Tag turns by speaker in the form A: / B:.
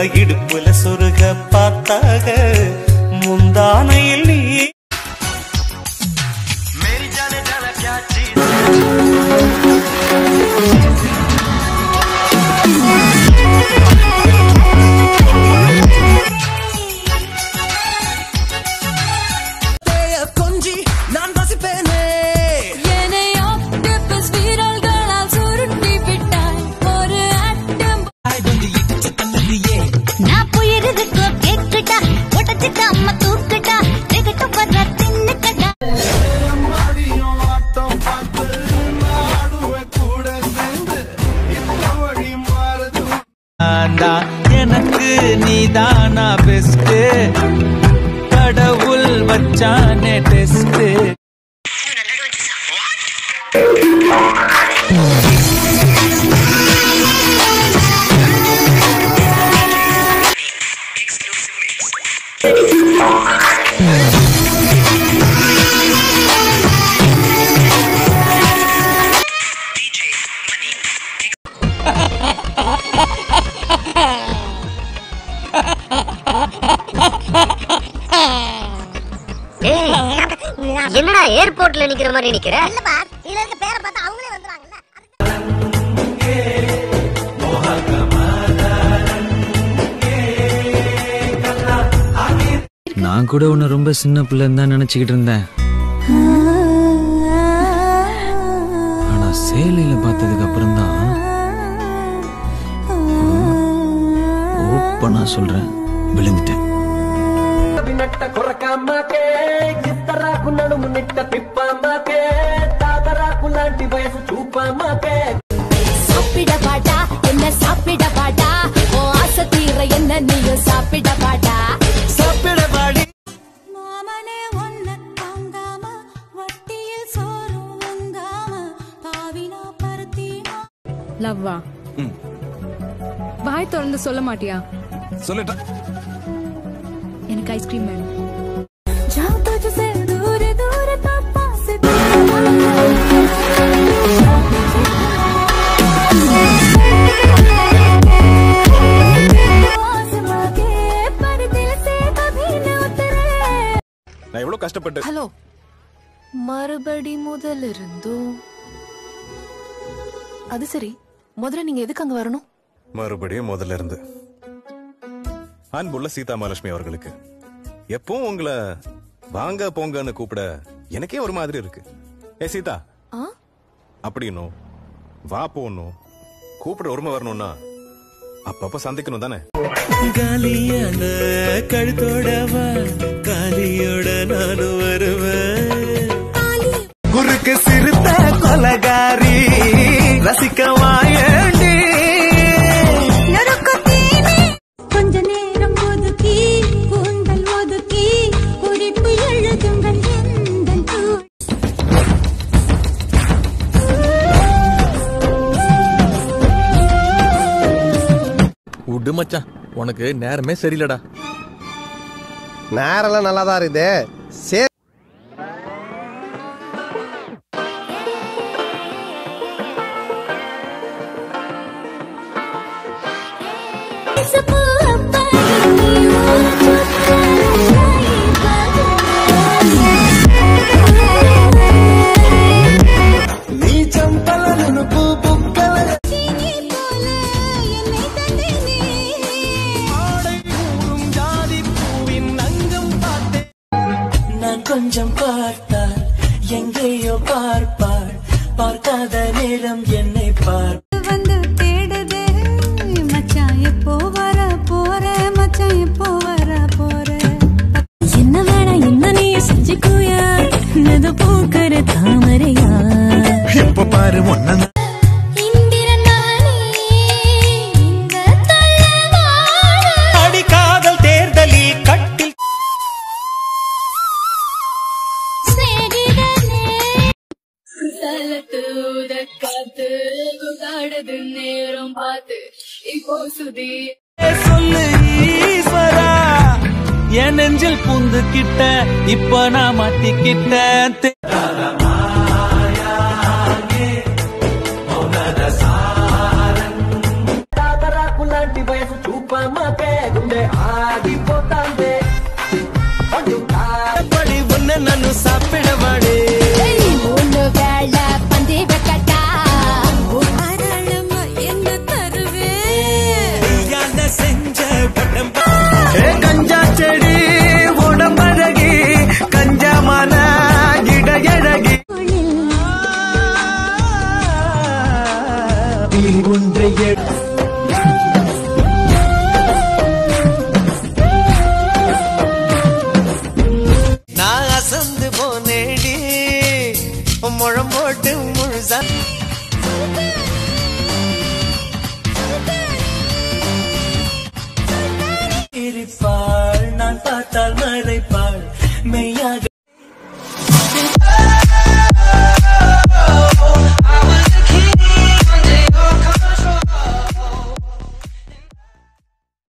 A: இடுப்புல சொருக பார்த்தாக முந்தானையில் நீ
B: கொஞ்சி நான் வசிப்பேனே
C: என்னை ஆக்டோபஸ் வீரர்களால் சுருட்டி விட்டாய் ஒரு ஆட்டம்
D: நான் போயிருதுக்கோ கேக்குடா உடச்சிட்டு அம்மா தூக்குடா திகட்டு வர தின்னுக்கடா
E: ஆண்டா எனக்கு நீதானா பெஸ்ட் கடவுள் வச்சானே டெஸ்ட்
D: என்னடா ஏர்போர்ட்ல நிக்கிற மாதிரி நிக்கிற இல்லப்பா இதுல இருக்க பேரை பார்த்தா அவங்களே வந்துருவாங்கல்ல
E: நான் கூட உன்னை ரொம்ப சின்ன பிள்ளைன்னு தான் நினைச்சுக்கிட்டு இருந்தேன் ஆனா சேலையில பார்த்ததுக்கு அப்புறம் தான் ஓப்பனா சொல்றேன் விழுந்துட்டேன்
B: నట్ట కొరకమ్మకే చిత్తరాకు నడుము నిట్ట తిప్పమ్మకే తాతరాకు లాంటి వయసు చూపమ్మకే
C: சாப்பிட பாடா என்ன சாப்பிட பாடா ஓ ஆசை தீர என்ன நீயும் சாப்பிட பாடா மாமனே ஒன்ன தாங்காம வட்டியில் சோறு வாங்காம பாவினா பருத்தினா
F: லவ்வா வாய் திறந்து சொல்ல மாட்டியா
G: சொல்லிட்டேன்
F: எனக்கு ஐஸ்கிரீம் வேணும்
C: जाओ तुझसे दूर दूर तो पास आसमां के पर दिल से कभी न उतरे
G: நான் எவ்வளவு கஷ்டப்பட்டு
F: ஹலோ மறுபடி முதல் இருந்தும் அது சரி முதல்ல நீங்க எதுக்கு அங்க வரணும்
G: மறுபடியும் முதல்ல இருந்து அன்புள்ள சீதா மகாலட்சுமி அவர்களுக்கு எப்பவும் உங்களை வாங்க போங்கன்னு கூப்பிட எனக்கே ஒரு மாதிரி இருக்கு ஏ சீதா
F: ஆ?
G: அப்படின்னும் வா போன்னும் கூப்பிட உரிமை வரணும்னா அப்பப்ப சந்திக்கணும் தானே
A: காலியான கழுத்தோடவா காலியோட நானும் வருவேன் குறுக்கு சிறுத்த கொலகாரி ரசிக்க வாயண்டி
C: கொஞ்ச நேரம் ஒதுக்கி கூந்தல் ஒதுக்கி குறிப்பு எழுதுங்கள் எந்தன் தூ
H: விடு மச்சான் உனக்கு நேரமே சரியில்லடா
I: நேரெல்லாம் நல்லா தான் இருக்குது சரி
C: सबको अपनी ओर
A: நீ చంపల నునుపు బుక్కల ஆடை கூறும் ஜாதி பூவின் அங்கம் பார்த்தேன் நான் கொஞ்சம் பார்த்தால் எங்கேயோ பார்ப்பாள் பார்க்காத நேரம் என்னை பார்
C: வந்து தேடுதே மச்சான் எப்போ வர போற மச்சான் எப்போ வர போற என்ன வேணா என்ன நீ செஞ்சுக்குயா நது பூக்கிற தாமரையா
A: எப்ப பாரு ஒன்ன அடி காதல் தேர்தலில் கட்டில்
C: நேரம் பார்த்து இப்போ சுதி
E: சொல்லு ஈஸ்வரா என் நெஞ்சில் புந்து கிட்ட இப்ப நான் மாட்டிக்கிட்டேன் தெ-
B: తాతరాకు లాంటి వయసు చూపమ్మకే பார்த்தாந்தே பண்டு
A: படி உன்னை நான் சாப்பிட வாடே
D: மூணு வேளை பந்தி வைக்கட்டா
C: தாராளமா என்ன தருவே
A: யாத செஞ்ச பட்டம்
B: ஏ கஞ்சா செடி உடம்பழகி கஞ்சமான இடையழகி ஒன்றை
A: நான் அசந்து போனேடி முழம் போட்டு முழுசா இருப்பாள் நான் பார்த்தால் மறைப்பாள்